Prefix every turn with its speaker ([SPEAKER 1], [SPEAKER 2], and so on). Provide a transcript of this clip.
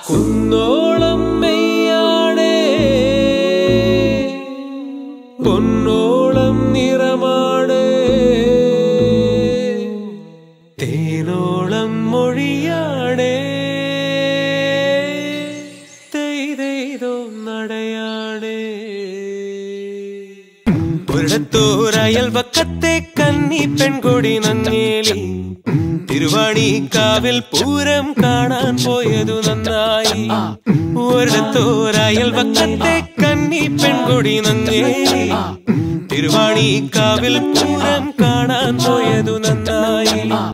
[SPEAKER 1] കുന്നോളം മെയ്യാണേ പൊന്നോളം നിറമാണ് തേനോളം മൊഴിയാണേ തെയ്തെയ്തോ നടയാണേ ഒരിടത്തൂർ അയൽവക്കത്തെ കന്നി പെൺകൊടി നങ്ങേലി തിരുവാണിക്കാവിൽ പൂരം കാണാൻ പോയതു നന്നായി ഒരിടത്തൂർ അയൽവക്കത്തെ കന്നി പെൺകൊടി നങ്ങേലി തിരുവാണിക്കാവിൽ പൂരം കാണാൻ പോയതു നന്നായി